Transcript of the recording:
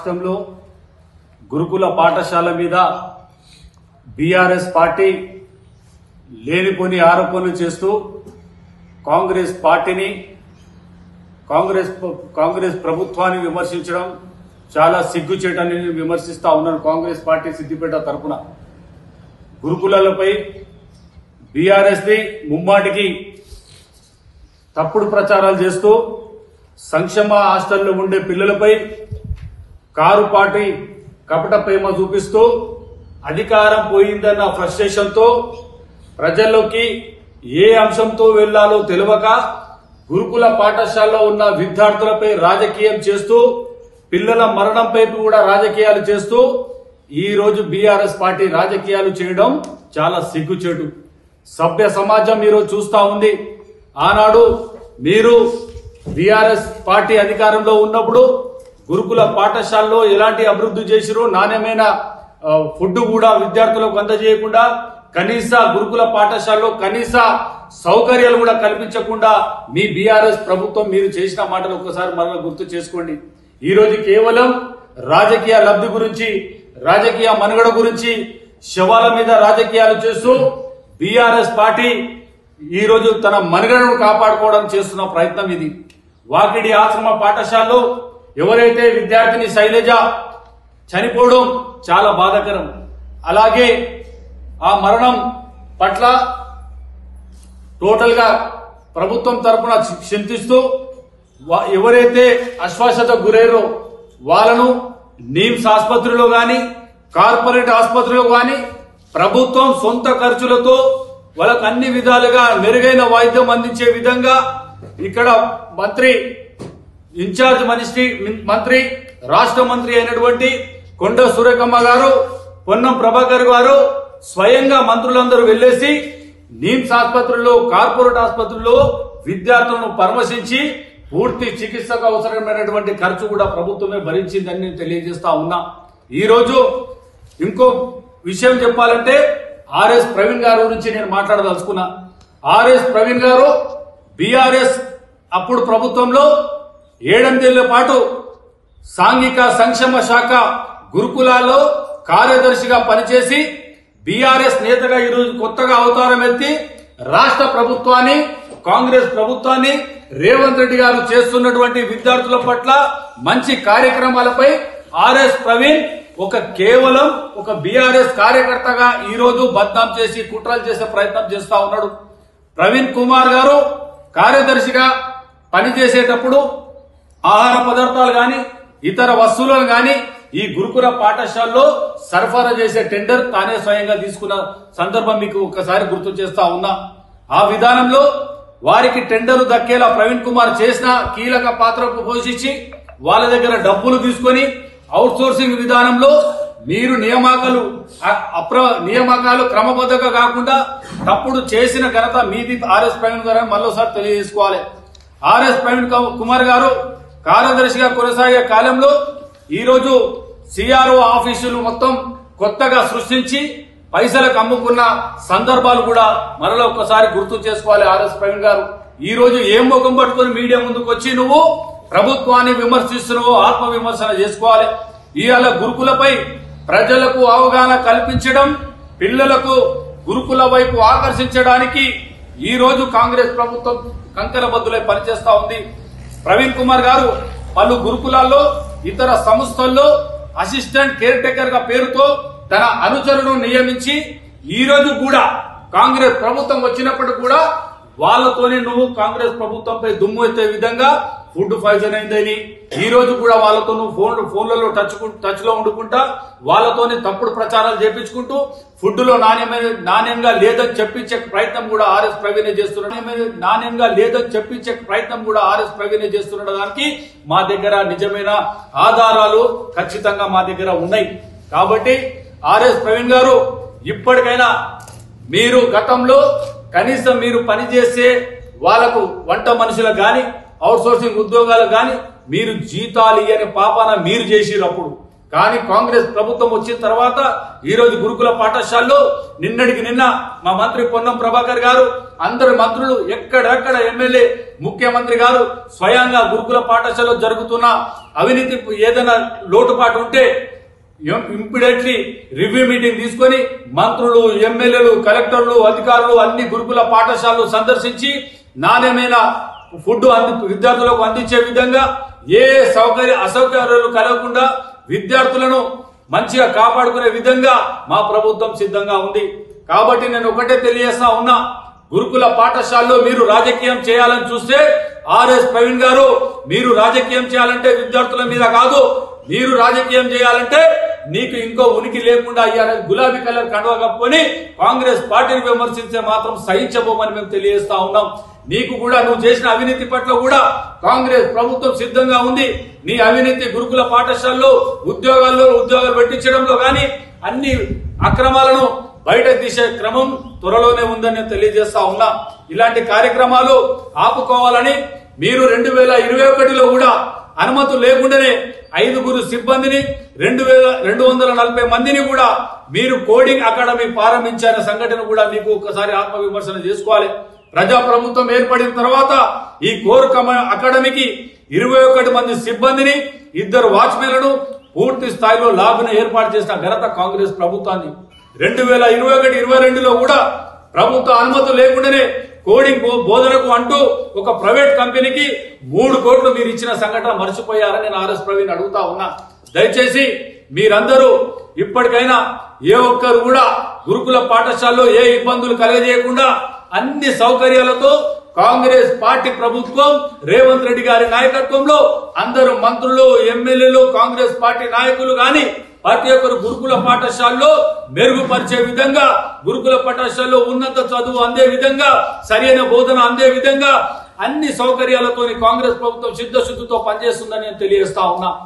రాష్ట్రంలో గురుకుల పాఠశాల మీద బీఆర్ఎస్ పార్టీ లేనిపోని ఆరోపణలు చేస్తూ కాంగ్రెస్ పార్టీని కాంగ్రెస్ కాంగ్రెస్ ప్రభుత్వాన్ని విమర్శించడం చాలా సిగ్గుచేటని విమర్శిస్తా ఉన్నాను కాంగ్రెస్ పార్టీ సిద్దిపేట తరపున గురుకులాలపై బీఆర్ఎస్ ది ముమ్మాటికి తప్పుడు ప్రచారాలు చేస్తూ సంక్షేమ హాస్టల్లో ఉండే పిల్లలపై కారు పార్టీ కపట ప్రేమ చూపిస్తూ అధికారం పోయిందన్న ఫ్రస్ట్రేషన్తో ప్రజల్లోకి ఏ అంశంతో వెళ్లాలో తెలియక గురుకుల పాఠశాలలో ఉన్న విద్యార్థులపై రాజకీయం చేస్తూ పిల్లల మరణంపై కూడా రాజకీయాలు చేస్తూ ఈ రోజు బీఆర్ఎస్ పార్టీ రాజకీయాలు చేయడం చాలా సిగ్గుచేటు సభ్య సమాజం ఈరోజు చూస్తా ఉంది ఆనాడు మీరు బీఆర్ఎస్ పార్టీ అధికారంలో ఉన్నప్పుడు గురుకుల పాఠశాలలో ఎలాంటి అభివృద్ధి చేసిరో నాణ్యమైన ఆ, ఫుడ్ కూడా విద్యార్థులకు అందజేయకుండా కనీస గురుకుల పాఠశాలలో కనీస సౌకర్యాలు కూడా కల్పించకుండా మీ బీఆర్ఎస్ ప్రభుత్వం మీరు చేసిన మాటలు ఒక్కసారి మరలా గుర్తు చేసుకోండి ఈ రోజు కేవలం రాజకీయ లబ్ధి గురించి రాజకీయ మనుగడ గురించి శవాల మీద రాజకీయాలు చేస్తూ బీఆర్ఎస్ పార్టీ ఈ రోజు తన మనుగడను కాపాడుకోవడం చేస్తున్న ప్రయత్నం ఇది వాకిడి ఆశ్రమ పాఠశాలలో ఎవరైతే విద్యార్థిని శైలజ చనిపోవడం చాలా బాధాకరం అలాగే ఆ మరణం పట్ల టోటల్ గా ప్రభుత్వం తరపున చింతిస్తూ వా- ఎవరైతే అశ్వాసత గురయ్యారో వాళ్ళను నీమ్స్ ఆసుపత్రిలో గాని కార్పొరేట్ ఆసుపత్రిలో గాని ప్రభుత్వం సొంత ఖర్చులతో వాళ్ళకు అన్ని విధాలుగా మెరుగైన వైద్యం అందించే విధంగా ఇక్కడ మంత్రి ఇన్ఛార్జ్ మినిస్ట్రీ మంత్రి రాష్ట్ర మంత్రి అయినటువంటి కొండ సురేఖమ్మ గారు పొన్నం ప్రభాకర్ గారు స్వయంగా మంత్రులందరూ వెళ్లేసి నీమ్స్ ఆసుపత్రుల్లో కార్పొరేట్ ఆసుపత్రుల్లో విద్యార్థులను పరామర్శించి పూర్తి చికిత్సకు అవసరమైనటువంటి ఖర్చు కూడా ప్రభుత్వమే భరించిందని నేను తెలియజేస్తా ఉన్నా ఈ రోజు ఇంకో విషయం చెప్పాలంటే ఆర్ఎస్ ప్రవీణ్ గారి గురించి నేను మాట్లాడదలుచుకున్నా ఆర్ఎస్ ప్రవీణ్ గారు బీఆర్ఎస్ అప్పుడు ప్రభుత్వంలో ఏడెనిమిదేళ్ల పాటు సాంఘిక సంక్షేమ శాఖ గురుకులాల్లో కార్యదర్శిగా పనిచేసి బీఆర్ఎస్ నేతగా ఈరోజు కొత్తగా అవతారం ఎత్తి రాష్ట్ర ప్రభుత్వాన్ని కాంగ్రెస్ ప్రభుత్వాన్ని రేవంత్ రెడ్డి గారు చేస్తున్నటువంటి విద్యార్థుల పట్ల మంచి కార్యక్రమాలపై ఆర్ఎస్ ప్రవీణ్ ఒక కేవలం ఒక బీఆర్ఎస్ కార్యకర్తగా ఈ రోజు బద్నాం చేసి కుట్రలు చేసే ప్రయత్నం చేస్తా ఉన్నాడు ప్రవీణ్ కుమార్ గారు కార్యదర్శిగా పనిచేసేటప్పుడు ఆహార పదార్థాలు గాని ఇతర వస్తువులను గాని ఈ గురుకుల పాఠశాలలో సరఫరా చేసే టెండర్ తానే స్వయంగా తీసుకున్న సందర్భం మీకు ఒక్కసారి గుర్తు చేస్తా ఉన్నా ఆ విధానంలో వారికి టెండర్ దక్కేలా ప్రవీణ్ కుమార్ చేసిన కీలక పాత్ర పోషించి వాళ్ళ దగ్గర డబ్బులు తీసుకొని అవుట్ సోర్సింగ్ విధానంలో మీరు నియామకాలు అ- అప్ర నియామకాలు క్రమబద్ధంగా కాకుండా తప్పుడు చేసిన ఘనత మీది ఆర్ఎస్ ప్రవీణ్ గారు అని మరోసారి తెలియజేసుకోవాలి ఆర్ఎస్ ప్రవీణ్ కు- కుమార్ గారు కార్యదర్శిగా కొనసాగే కాలంలో ఈ రోజు సిఆర్ఓ ఆఫీసులు మొత్తం కొత్తగా సృష్టించి పైసలకు అమ్ముకున్న సందర్భాలు కూడా మరలా ఒక్కసారి గుర్తు చేసుకోవాలి ఆర్ఎస్ ప్రవీణ్ గారు ఈ రోజు ఏం ముఖం పట్టుకొని మీడియా ముందుకు వచ్చి నువ్వు ప్రభుత్వాన్ని విమర్శిస్తున్నావు ఆత్మ విమర్శన చేసుకోవాలి ఇవాళ గురుకులపై ప్రజలకు అవగాహన కల్పించడం పిల్లలకు గురుకుల వైపు ఆకర్షించడానికి ఈ రోజు కాంగ్రెస్ ప్రభుత్వం కంకరబద్దులై పనిచేస్తా ఉంది ప్రవీణ్ కుమార్ గారు పలు గురుకులాల్లో ఇతర సంస్థల్లో అసిస్టెంట్ కేర్ టేకర్ గా పేరుతో తన అనుచరులను నియమించి ఈ రోజు కూడా కాంగ్రెస్ ప్రభుత్వం వచ్చినప్పుడు కూడా వాళ్ళతోనే నువ్వు కాంగ్రెస్ ప్రభుత్వంపై దుమ్ము ఎత్తే విధంగా ఫుడ్ పాయిజన్ అయిందని ఈ రోజు కూడా వాళ్ళతో నువ్వు ఫోన్ ఫోన్లలో టచ్ టచ్ లో ఉండుకుంటా వాళ్ళతోనే తప్పుడు ప్రచారాలు చేపించుకుంటూ ఫుడ్ లో నాణ్యమైన నాణ్యంగా లేదని చెప్పించే ప్రయత్నం కూడా ఆర్ఎస్ ప్రవీణ్ చేస్తున్నాడు నాణ్యమైన- నాణ్యంగా లేదని చెప్పించే ప్రయత్నం కూడా ఆర్ఎస్ ప్రవీణ్ చేస్తున్న దానికి మా దగ్గర నిజమైన ఆధారాలు ఖచ్చితంగా మా దగ్గర ఉన్నాయి కాబట్టి ఆర్ఎస్ ప్రవీణ్ గారు ఇప్పటికైనా మీరు గతంలో కనీసం మీరు పనిచేసే వాళ్ళకు వంట మనుషులకు గాని అవుట్ సోర్సింగ్ ఉద్యోగాలకు గాని మీరు జీతాలు ఇయ్యని పాపాన మీరు చేసిరు అప్పుడు కానీ కాంగ్రెస్ ప్రభుత్వం వచ్చిన తర్వాత ఈ రోజు గురుకుల పాఠశాలలో నిన్నటికి నిన్న మా మంత్రి పొన్నం ప్రభాకర్ గారు అందరు మంత్రులు ఎక్కడెక్కడ ఎమ్మెల్యే ముఖ్యమంత్రి గారు స్వయంగా గురుకుల పాఠశాలలో జరుగుతున్న అవినీతి ఏదైనా లోటుపాటు ఉంటే ఇంపిడెంట్లీ రివ్యూ మీటింగ్ తీసుకొని మంత్రులు ఎమ్మెల్యేలు కలెక్టర్లు అధికారులు అన్ని గురుకుల పాఠశాలలు సందర్శించి నాణ్యమైన ఫుడ్ అంది విద్యార్థులకు అందించే విధంగా ఏ సౌకర్య అసౌకర్యాలు కలగకుండా విద్యార్థులను మంచిగా కాపాడుకునే విధంగా మా ప్రభుత్వం సిద్ధంగా ఉంది కాబట్టి నేను ఒకటే తెలియజేస్తా ఉన్నా గురుకుల పాఠశాలలో మీరు రాజకీయం చేయాలని చూస్తే ఆర్ఎస్ ప్రవీణ్ గారు మీరు రాజకీయం చేయాలంటే విద్యార్థుల మీద కాదు మీరు రాజకీయం చేయాలంటే నీకు ఇంకో ఉనికి లేకుండా అయ్యారని గులాబీ కలర్ కండువా కప్పుకొని కాంగ్రెస్ పార్టీని విమర్శించే మాత్రం సహించబోమని మేము తెలియజేస్తా ఉన్నాం నీకు కూడా నువ్వు చేసిన అవినీతి పట్ల కూడా కాంగ్రెస్ ప్రభుత్వం సిద్ధంగా ఉంది నీ అవినీతి గురుకుల పాఠశాలలో ఉద్యోగాల్లో ఉద్యోగాలు పెట్టించడంలో గాని అన్ని అక్రమాలను బయట తీసే క్రమం త్వరలోనే ఉందని నేను తెలియజేస్తా ఉన్నా ఇలాంటి కార్యక్రమాలు ఆపుకోవాలని మీరు రెండు వేల ఇరవై ఒకటిలో కూడా అనుమతులు లేకుండానే ఐదుగురు సిబ్బందిని రెండు వేల రెండు వందల నలభై మందిని కూడా మీరు కోడింగ్ అకాడమీ ప్రారంభించిన సంఘటన కూడా మీకు ఒకసారి ఆత్మవిమర్శన చేసుకోవాలి ప్రజా ప్రభుత్వం ఏర్పడిన తర్వాత ఈ కోర్ కమ- అకాడమీకి ఇరవై ఒకటి మంది సిబ్బందిని ఇద్దరు వాచ్మెన్లను పూర్తి స్థాయిలో లాభను ఏర్పాటు చేసిన ఘనత కాంగ్రెస్ ప్రభుత్వాన్ని రెండు వేల ఇరవై ఒకటి ఇరవై రెండులో కూడా ప్రభుత్వ అనుమతులు లేకుండానే కోడింగ్ బో- బోధనకు అంటూ ఒక ప్రైవేట్ కంపెనీకి మూడు కోట్లు మీరు ఇచ్చిన సంఘటన మర్చిపోయారని నేను ఆర్ఎస్ ప్రవీణ్ అడుగుతా ఉన్నా దయచేసి మీరందరూ ఇప్పటికైనా ఏ ఒక్కరు కూడా గురుకుల పాఠశాలలో ఏ ఇబ్బందులు కలగజేయకుండా అన్ని సౌకర్యాలతో కాంగ్రెస్ పార్టీ ప్రభుత్వం రేవంత్ రెడ్డి గారి నాయకత్వంలో అందరూ మంత్రులు ఎమ్మెల్యేలు కాంగ్రెస్ పార్టీ నాయకులు గాని ప్రతి ఒక్కరు గురుకుల పాఠశాలలో మెరుగుపరిచే విధంగా గురుకుల పాఠశాలలో ఉన్నత చదువు అందే విధంగా సరైన బోధన అందే విధంగా అన్ని సౌకర్యాలతో కాంగ్రెస్ ప్రభుత్వం సిద్ధశుద్ధితో పనిచేస్తుందని నేను తెలియజేస్తా ఉన్నా